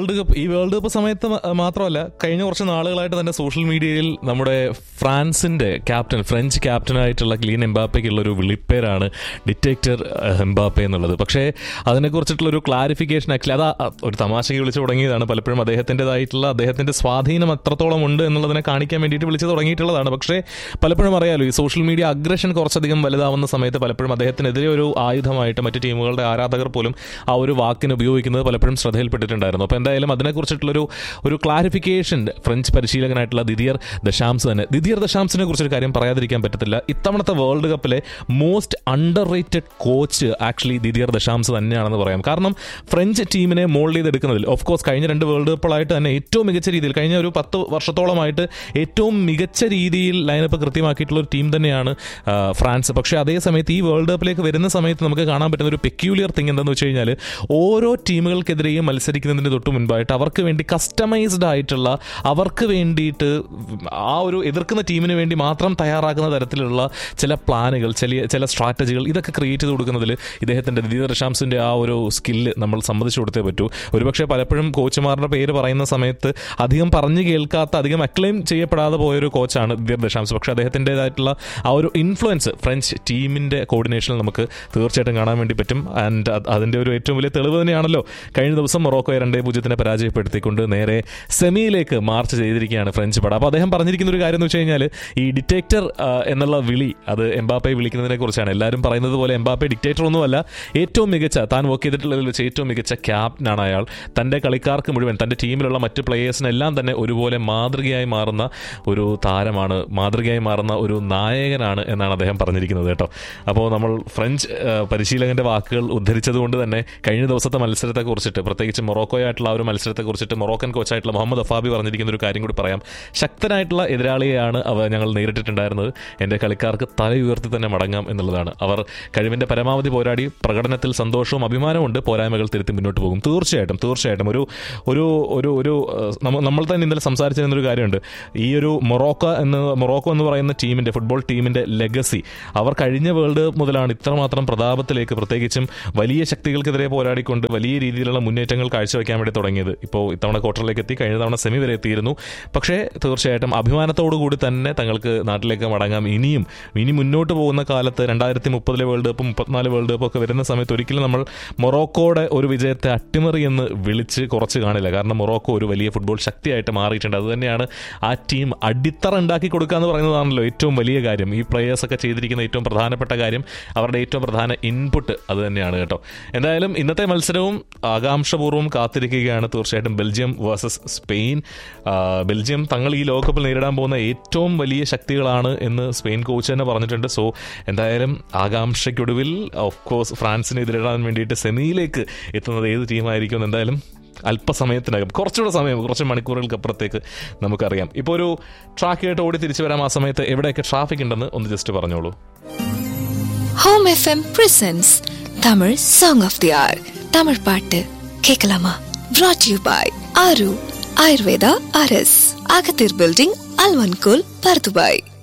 world cup ഈ world cup സമയത്ത് മ- മാത്രമല്ല കഴിഞ്ഞ കുറച്ച് നാളുകളായിട്ട് തന്നെ സോഷ്യൽ മീഡിയയിൽ നമ്മുടെ ഫ്രാൻസിന്റെ ക്യാപ്റ്റൻ ഫ്രഞ്ച് ക്യാപ്റ്റനായിട്ടുള്ള ക്ലീൻ എംബാപ്പയ്ക്കുള്ള ഒരു വിളിപ്പേരാണ് ഡിറ്റക്ടർ എംബാപ്പെ എന്നുള്ളത് പക്ഷേ അതിനെക്കുറിച്ചിട്ടുള്ള ഒരു ക്ലാരിഫിക്കേഷൻ ആക്ച്വലി അത് ആ- ഒരു തമാശയ്ക്ക് വിളിച്ചു തുടങ്ങിയതാണ് പലപ്പോഴും അദ്ദേഹത്തിൻ്റെതായിട്ടുള്ള അദ്ദേഹത്തിന്റെ സ്വാധീനം എത്രത്തോളം ഉണ്ട് എന്നുള്ളതിനെ കാണിക്കാൻ വേണ്ടിയിട്ട് വിളിച്ചു തുടങ്ങിയിട്ടുള്ളതാണ് പക്ഷേ പലപ്പോഴും അറിയാലോ ഈ സോഷ്യൽ മീഡിയ അഗ്രഷൻ കുറച്ചധികം വലുതാവുന്ന സമയത്ത് പലപ്പോഴും അദ്ദേഹത്തിനെതിരെ ഒരു ആയുധമായിട്ട് മറ്റു ടീമുകളുടെ ആരാധകർ പോലും ആ ഒരു വാക്കിന് ഉപയോഗിക്കുന്നത് പലപ്പോഴും ശ്രദ്ധയിൽപ്പെട്ടിട്ടുണ്ടായിരുന്നു അപ്പോൾ എന്തായാലും അതിനെക്കുറിച്ചിട്ടുള്ളൊരു ഒരു ക്ലാരിഫിക്കേഷൻ ഫ്രഞ്ച് പരിശീലകനായിട്ടുള്ള ദിദിയർ ദശാംസ് തന്നെ ദിദിയർ ദശാംസിനെ കുറിച്ചൊരു കാര്യം പറയാതിരിക്കാൻ പറ്റത്തില്ല ഇത്തവണത്തെ വേൾഡ് കപ്പിലെ most underrated coach actually Didier Deschamps തന്നെയാണെന്ന് പറയാം കാരണം ഫ്രഞ്ച് ടീമിനെ മോൾഡ് ചെയ്തെടുക്കുന്നതിൽ ഓഫ് കോഴ്സ് കഴിഞ്ഞ രണ്ട് വേൾഡ് കപ്പുകളായിട്ട് തന്നെ ഏറ്റവും മികച്ച രീതിയിൽ കഴിഞ്ഞ ഒരു പത്ത് വർഷത്തോളമായിട്ട് ഏറ്റവും മികച്ച രീതിയിൽ ലൈനപ്പ് കൃത്യമാക്കിയിട്ടുള്ള ഒരു ടീം തന്നെയാണ് ആ, ഫ്രാൻസ് പക്ഷേ അതേ സമയത്ത് ഈ വേൾഡ് കപ്പിലേക്ക് വരുന്ന സമയത്ത് നമുക്ക് കാണാൻ പറ്റുന്ന ഒരു പെക്യൂലിയർ തിങ് എന്താണെന്ന് വെച്ച് കഴിഞ്ഞാൽ ഓരോ ടീമുകൾക്കെതിരെയും മത്സരിക്കുന്നതിന് തൊട്ട് മുൻപായിട്ട് അവർക്ക് വേണ്ടി കസ്റ്റമൈസ്ഡ് ആയിട്ടുള്ള അവർക്ക് വേണ്ടിയിട്ട് ആ ഒരു എതിർക്കുന്ന ടീമിന് വേണ്ടി മാത്രം തയ്യാറാക്കുന്ന തരത്തിലുള്ള ചില പ്ലാനുകൾ ചില ചില സ്ട്രാറ്റജികൾ ഇതൊക്കെ ക്രിയേറ്റ് ചെയ്ത് കൊടുക്കുന്നതിൽ ഇദ്ദേഹത്തിൻ്റെ ദിദീർ ദശാംസിൻ്റെ ആ ഒരു സ്കില്ല് നമ്മൾ സമ്മതിച്ചു കൊടുത്തേ പറ്റൂ ഒരുപക്ഷെ പലപ്പോഴും കോച്ചുമാരുടെ പേര് പറയുന്ന സമയത്ത് അധികം പറഞ്ഞു കേൾക്കാത്ത അധികം അക്ലെയിം ചെയ്യപ്പെടാതെ പോയൊരു കോച്ചാണ് ദിദീർ ദശാംസ് പക്ഷേ അദ്ദേഹത്തിൻ്റെതായിട്ടുള്ള ആ ഒരു ഇൻഫ്ലുവൻസ് ഫ്രഞ്ച് ടീമിൻ്റെ കോർഡിനേഷനിൽ നമുക്ക് തീർച്ചയായിട്ടും കാണാൻ വേണ്ടി പറ്റും ആൻഡ് അതിൻ്റെ ഒരു ഏറ്റവും വലിയ തെളിവ് തന്നെയാണല്ലോ കഴിഞ്ഞ ദിവസം മൊറോക്കോയെ രണ്ടേ പൂജ്യത്തിനെ പരാജയപ്പെടുത്തിക്കൊണ്ട് നേരെ സെമിയിലേക്ക് മാർച്ച് ചെയ്തിരിക്കുകയാണ് ഫ്രഞ്ച് പട അപ്പോൾ അദ്ദേഹം പറഞ്ഞിരിക്കുന്ന ഒരു കാര്യം എന്ന് വെച്ച് കഴിഞ്ഞാൽ ഈ ഡിറ്റക്ടർ എന്നുള്ള വിളി അത് എംബാപ്പെ വിളിക്കുന്നതിനെ കുറിച്ചാണ് എല്ലാവരും പറയുന്നത് പോലെ എംബാപ്പെ ഡിക്റ്റേറ്റർ ഒന്നുമല്ല ഏറ്റവും മികച്ച താൻ വർക്ക് ചെയ്തിട്ടുള്ളതിൽ വെച്ച് ഏറ്റവും മികച്ച ക്യാപ്റ്റനാണ് അയാൾ തൻ്റെ കളിക്കാർക്ക് മുഴുവൻ തൻ്റെ ടീമിലുള്ള മറ്റ് പ്ലേയേഴ്സിനെല്ലാം തന്നെ ഒരുപോലെ മാതൃകയായി മാറുന്ന ഒരു താരമാണ് മാതൃകയായി മാറുന്ന ഒരു നായകനാണ് എന്നാണ് അദ്ദേഹം പറഞ്ഞിരിക്കുന്നത് കേട്ടോ അപ്പോൾ നമ്മൾ ഫ്രഞ്ച് ആ, പരിശീലകന്റെ വാക്കുകൾ ഉദ്ധരിച്ചതുകൊണ്ട് തന്നെ കഴിഞ്ഞ ദിവസത്തെ മത്സരത്തെക്കുറിച്ചിട്ട് പ്രത്യേകിച്ച് മൊറോക്കോയായിട്ടുള്ള ആ ഒരു മത്സരത്തെക്കുറിച്ചിട്ട് മൊറോക്കൻ കോച്ചായിട്ടുള്ള മുഹമ്മദ് അഫാബി പറഞ്ഞിരിക്കുന്ന ഒരു കാര്യം കൂടി പറയാം ശക്തനായിട്ടുള്ള എതിരാളിയെയാണ് അവ ഞങ്ങൾ നേരിട്ടിട്ടുണ്ടായിരുന്നത് എൻ്റെ കളിക്കാർക്ക് തല ഉയർത്തി തന്നെ മടങ്ങാം എന്നുള്ളതാണ് അവർ കഴിവിൻ്റെ പരമാവധി പോരാടി പ്രകടനത്തിൽ സന്തോഷവും അഭിമാനമുണ്ട് പോരായ്മകൾ തിരുത്തി മുന്നോട്ട് പോകും തീർച്ചയായിട്ടും തീർച്ചയായിട്ടും ഒരു ഒരു ഒരു ഒരു ഏഹ്, നമ്മ- നമ്മൾ തന്നെ ഇന്നലെ സംസാരിച്ചിരുന്ന ഒരു കാര്യമുണ്ട് ഈ ഒരു മൊറോക്ക എന്ന് മൊറോക്കോ എന്ന് പറയുന്ന ടീമിൻ്റെ ഫുട്ബോൾ ടീമിൻ്റെ ലെഗസി അവർ കഴിഞ്ഞ വേൾഡ് കപ്പ് മുതലാണ് ഇത്രമാത്രം പ്രതാപത്തിലേക്ക് പ്രത്യേകിച്ചും വലിയ ശക്തികൾക്കെതിരെ പോരാടിക്കൊണ്ട് വലിയ രീതിയിലുള്ള മുന്നേറ്റങ്ങൾ കാഴ്ചവെക്കാൻ വേണ്ടി തുടങ്ങിയത് ഇപ്പോൾ ഇത്തവണ ക്വാർട്ടറിലേക്ക് എത്തി കഴിഞ്ഞ തവണ സെമി വരെ എത്തിയിരുന്നു പക്ഷേ തീർച്ചയായിട്ടും അഭിമാനത്തോടു കൂടി തന്നെ തങ്ങൾക്ക് നാട്ടിലേക്ക് മടങ്ങാം ഇനിയും ഇനി മുന്നോട്ട് പോകുന്ന കാലത്ത് രണ്ടായിരത്തി മുപ്പതിലെ വേൾഡ് കപ്പും മുപ്പത്തിനാല് വേൾഡ് കപ്പ് ഒക്കെ വരുന്ന സമയത്ത് ഒരിക്കലും നമ്മൾ മൊറോക്കോയുടെ ഒരു വിജയത്തെ അട്ടിമറി എന്ന് വിളിച്ച് കുറച്ച് കാണില്ല കാരണം മൊറോക്കോ ഒരു വലിയ ഫുട്ബോൾ ശക്തിയായിട്ട് മാറിയിട്ടുണ്ട് അതുതന്നെയാണ് ആ ടീം അടിത്തറ ഉണ്ടാക്കി കൊടുക്കുക എന്ന് പറയുന്നതാണല്ലോ ഏറ്റവും വലിയ കാര്യം ഈ പ്ലേയേഴ്സ് ഒക്കെ ചെയ്തിരിക്കുന്ന ഏറ്റവും പ്രധാനപ്പെട്ട കാര്യം അവരുടെ ഏറ്റവും പ്രധാന ഇൻപുട്ട് അത് തന്നെയാണ് കേട്ടോ എന്തായാലും ഇന്നത്തെ മത്സരവും ആകാംക്ഷപൂർവ്വം കാത്തിരിക്കുകയാണ് തീർച്ചയായിട്ടും ബെൽജിയം വേഴ്സസ് സ്പെയിൻ ആ, ബെൽജിയം തങ്ങൾ ഈ ലോകകപ്പിൽ നേരിടാൻ പോകുന്ന ഏറ്റവും വലിയ ശക്തികളാണ് എന്ന് സ്പെയിൻ കോച്ച് തന്നെ പറഞ്ഞിട്ടുണ്ട് സോ എന്തായാലും ആകാംക്ഷയ്ക്കൊടുവിൽ ഓഫ് കോഴ്സ് ഫ്രാൻസിനെ എതിരിടാൻ വേണ്ടിയിട്ട് സെമിയിലേക്ക് എത്തുന്നത് ഏത് ടീമായിരിക്കും എന്ന് എന്തായാലും അല്പസമയത്തിനകം കുറച്ചുകൂടെ സമയം കുറച്ച് മണിക്കൂറുകൾക്ക് അപ്പുറത്തേക്ക് നമുക്കറിയാം ഇപ്പോൾ ഒരു ട്രാക്ക് ആയിട്ട് ഓടി തിരിച്ചു വരാം ആ സമയത്ത് എവിടെയൊക്കെ ട്രാഫിക് ഉണ്ടെന്ന് ഒന്ന് ജസ്റ്റ് പറഞ്ഞോളൂ home FM presence Tamil song of the year Tamil பாட்டு கேட்கலாமா brought you by Aaru Ayurveda அரஸ் அகத்தீர் பில்டிங் அல்வன்கோல் பர்துபாய்